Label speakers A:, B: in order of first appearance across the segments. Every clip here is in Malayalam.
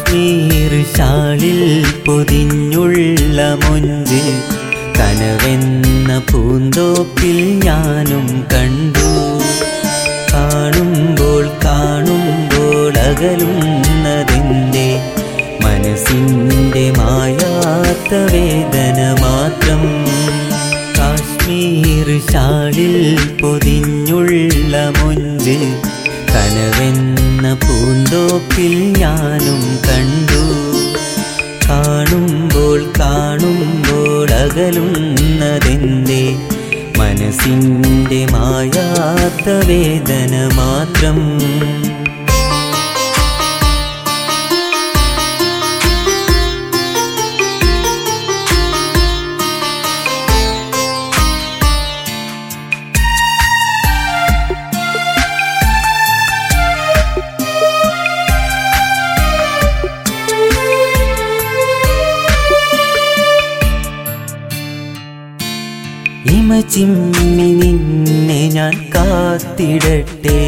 A: കാശ്മീർ ഷാളിൽ പൊതിഞ്ഞുള്ള മൊഞ്ച് കനവെന്ന പൂന്തോപ്പിൽ ഞാനും കണ്ടു കാണുമ്പോൾ കാണുമ്പോൾ അകലുന്നതിൻ്റെ മനസ്സിൻ്റെ മായാത്ത വേദന മാത്രം കാശ്മീർ ഷാളിൽ പൊതിഞ്ഞുള്ള മൊഞ്ച് കനവെന്ന പൂന്തോപ്പിൽ ഞാനും കണ്ടു കാണുമ്പോൾ കാണുമ്പോൾ അകലുന്നതെന്റെ മനസ്സിൻ്റെ മായാത്ത വേദന മാത്രം ഇമ ചിമ്മി നിന്നെ ഞാൻ കാത്തിടട്ടെ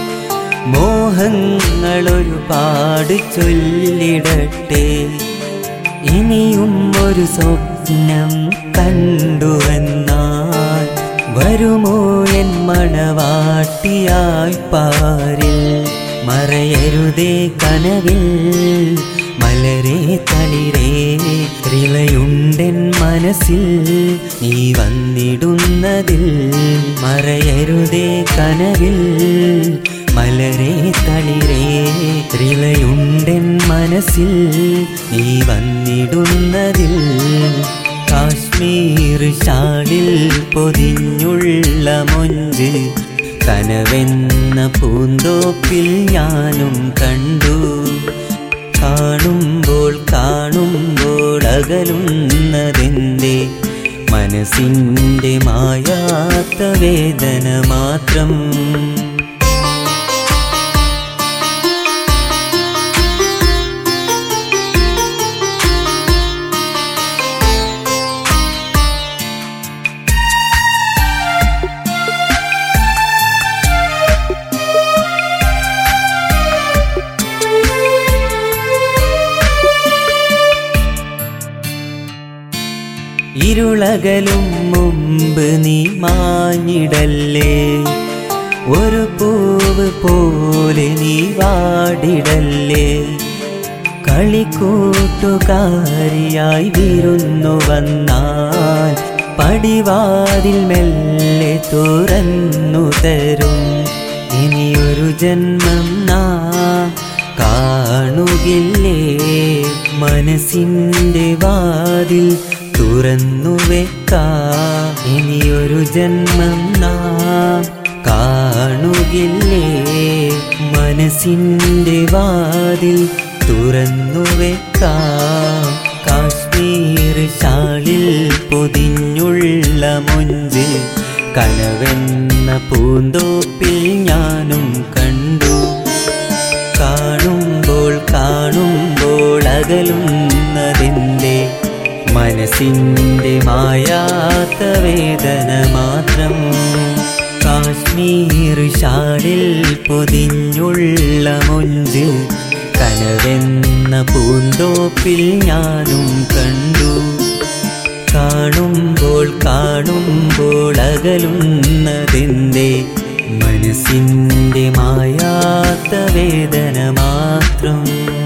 A: മോഹങ്ങൾ ഒരുപാട് ചൊല്ലിടട്ടെ ഇനിയും ഒരു സ്വപ്നം കണ്ടുവന്നാൽ വരുമോ എൻ മണവാട്ടിയായി പാരിൽ മറയരുതേ കനവിൽ മലരെ തളിരേ റിളയുണ്ടെൻ മനസ്സിൽ നീ വന്നിടുന്നതിൽ മറയരുതേ കനവിൽ മലരെ തളിരേ റിളയുണ്ടെൻ മനസ്സിൽ നീ വന്നിടുന്നതിൽ കാശ്മീർ ഷാളിൽ പൊതിഞ്ഞുള്ള മൊഞ്ച് കനവെന്ന പൂന്തോപ്പിൽ ഞാനും കണ്ടു കാണുമ്പോൾ കാണുമ്പോൾ അകലുന്നതെന്റെ മനസ്സിൻ്റെ മായാത്ത വേദന മാത്രം ഇരുളകലും മുമ്പ് നീ മാഞ്ഞിടല്ലേ ഒരു പൂവ് പോലെ നീ വാടിടല്ലേ കളിക്കൂട്ടുകാരിയായി വിരുന്നു വന്നാൽ പടിവാതിൽ മെല്ലെ തുറന്നു തരും ഇനിയൊരു ജന്മം നാ കാണുകില്ലേ മനസ്സിൻ്റെ വാതിൽ തുറന്നു വെക്കാ ഇനിയൊരു ജന്മം നാ കാണുകില്ലേ മനസ്സിൻ്റെ വാതിൽ തുറന്നു വെക്കാം കാശ്മീർ ഷാളിൽ പൊതിഞ്ഞുള്ള മൊഞ്ച് കനവെന്ന പൂന്തോപ്പിൽ ഞാനും കണ്ടു കാണുമ്പോൾ കാണുമ്പോൾ അകലുന്നതിൻ്റെ മനസ്സിൻ്റെ മായാത്ത വേദന മാത്രം കാശ്മീർ ഷാളിൽ പൊതിഞ്ഞുള്ള മൊഞ്ച് കനവെന്ന പൂന്തോപ്പിൽ ഞാനും കണ്ടു കാണുമ്പോൾ കാണുമ്പോൾ അകലുന്നതിൻ്റെ മനസ്സിൻ്റെ മായാത്ത വേദന മാത്രം